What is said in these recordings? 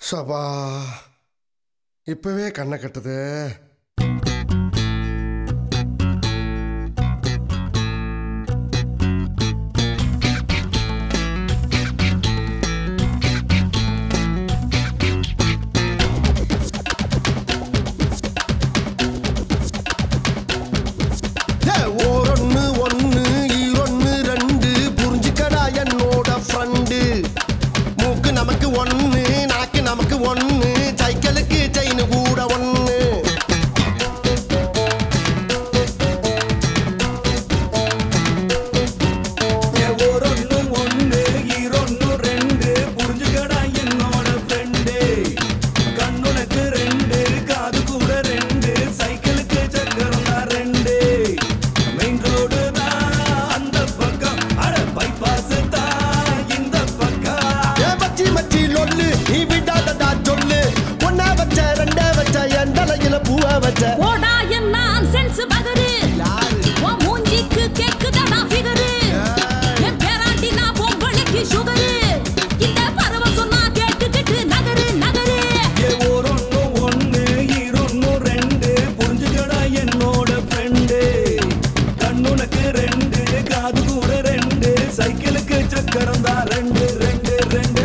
சபா இப்பவே கண்ணை கட்டுது ஓரொன்னு ஒன்னு ஈரொன்னு ரெண்டு புரிஞ்சுக்கடா என்னோட ஃப்ரெண்டு மூக்கு நமக்கு ஒன்னு நாக்கு நமக்கு ஒன்னு சைக்கிளுக்கு செயின் கூட ஒன்னு ஒரொன்னு ஒண்ணு ஈரொன்னு ரெண்டு புரிஞ்சுக்கடா என்னோட ஃப்ரெண்டு கண்ணுனக்கு ரெண்டு காது கூட ரெண்டு சைக்கிளுக்கு சக்கரம் தான் ரெண்டு மெயின் ரோடு தான் அந்த பக்கம் அட பைபாஸ் தான் இந்த பக்கம் ஏ மச்சி மச்சி லொல்லு நீ விடாதடா சொல்லு ஒன்னா வச்ச ரெண்டா வச்ச என் தலையில பூவா வச்ச போடா என் நான்சென்ஸ் பகரு உன் மூஞ்சிக்கு கேக்குதடா ஃபிகரு என் பேராண்டி நான் பொம்பளைக்கு சுகரு இந்த பருவம் சொன்னா கேட்டுக்கிட்டு நகரு நகரு ஏ ஒரொன்னு ஒண்ணு ஈரொன்னு ரெண்டு புரிஞ்சுக்கடா என்னோட ஃப்ரெண்டு கண்ணுனக்கு ரெண்டு காது கூட ரெண்டு சைக்கிளுக்கு சக்கரம் தான் ரெண்டு ரெண்டு ரெண்டு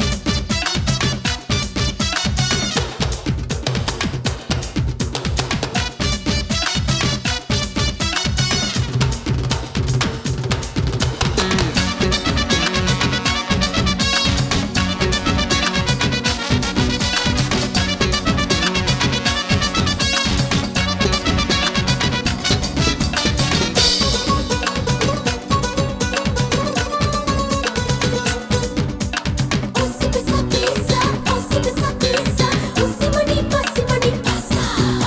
Usi pisa pisa, usi pisa pisa, usi mani pasi mani pasa.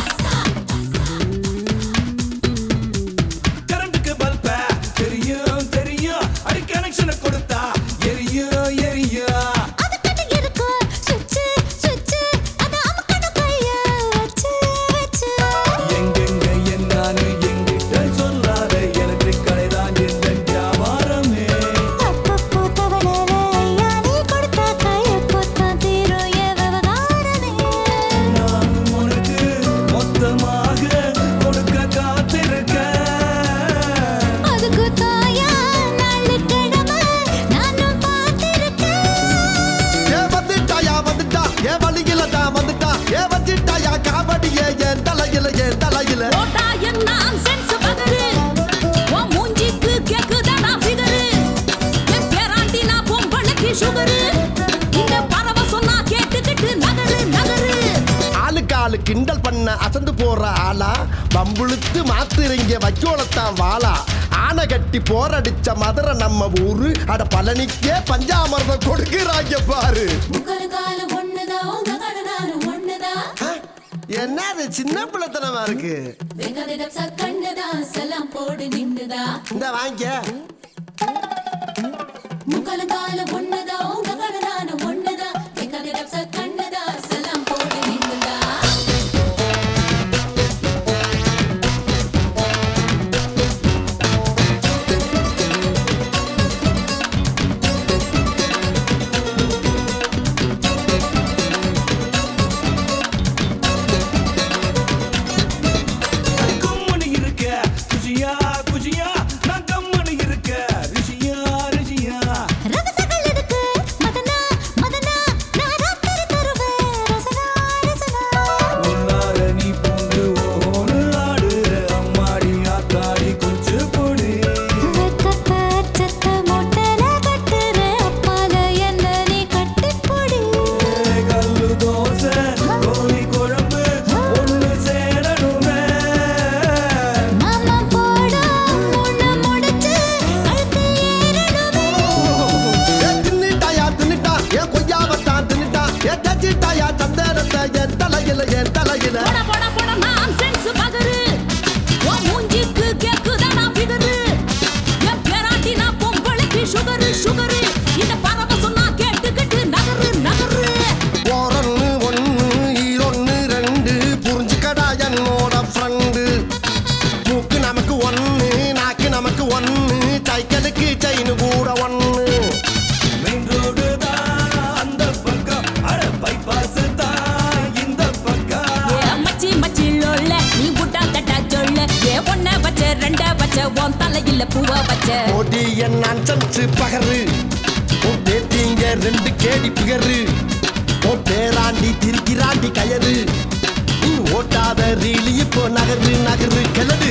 கரண்ட்டுக்கு பல்ப தெரியும் தெரியும் அடி கனெக்ஷனை கொடுத்தா எரியும் எரியும் அதுக்கிட்ட இருக்கு சுவிட்ச் சுவிட்ச் அத அமுக்கணும் கைய வச்சு வச்சு. எங்கெங்க என்னான்னு எங்கிட்ட சொல்லாத எலக்ட்ரிக் கடைதான் எந்த வியாபாரமே அப்பப்போ தவணை ஐயா நீ கொடுத்த கையப்பத்தான் தீரும் என் விவகாரமே. நான் உனக்கு மொத்தமாக கொடுக்க காத்திருக்கேன் அதுக்கு தாயா நாளுக்கிழமை நானும் பார்த்திருக்கேன் ஏ வந்துட்டாயா வந்துட்டா ஏ வழியில தான் வந்துட்டா ஏ வச்சிட்டாயா காவடிய என் தலையில என் தலையில போடா என் நான்சென்ஸ் பகரு உன் மூஞ்சிக்கு கேக்குதடா ஃபிகரு என் பேராண்டி நான் பொம்பளைக்கு சுகரு இந்த பருவம் சொன்னா கேட்டுக்கிட்டு நகரு நகரு ஆளுக்கு ஆளு கிண்டல் பண்ண அசந்து போற ஆளா பம்புழுத்து மாத்திரைங்க வைக்கோலத்தான் வாளா ஆனை கட்டி போரடிச்ச மதுரை நம்ம ஊரு அட பழனிக்கே பஞ்சாமிர்தம் கொடுக்குறாங்க பாரு முகலுகால ஒண்ணுதான் உங்க கடனால ஒண்ணுதான் என்ன அது சின்ன பிள்ளைத்தனமா இருக்கு வெங்கதிடம் சக்கண்ணுதான் செல்லாம் போடு நின்னுதா இந்த வாங்கிக்க முகலுகால ஒண்ணுதான் உங்க கடனால ஒண்ணுதான் வெங்கதிடம் சக்கண்ணுதான் செல்லாம் போடு நின்னுதா கம்மனு இருக்க குஷியா குஷியா நான் கம்மனு இருக்க ரிஷியா ரிஷியா ரகசகள் இருக்கு மதனா மதனா நான் ராத்திரி வச்ச ரெண்ட வச்ச உன் தலையில பூவ வச்ச ஓடி என் அஞ்சன்ஸ் பகரு உன் பேத்திங்க ரெண்டு கேடி பிகரு உன் பேராண்டி திருக்கிறாண்டி கயறு நீ ஓட்டாத ரீலி இப்போ நகரு நகரு கிளடு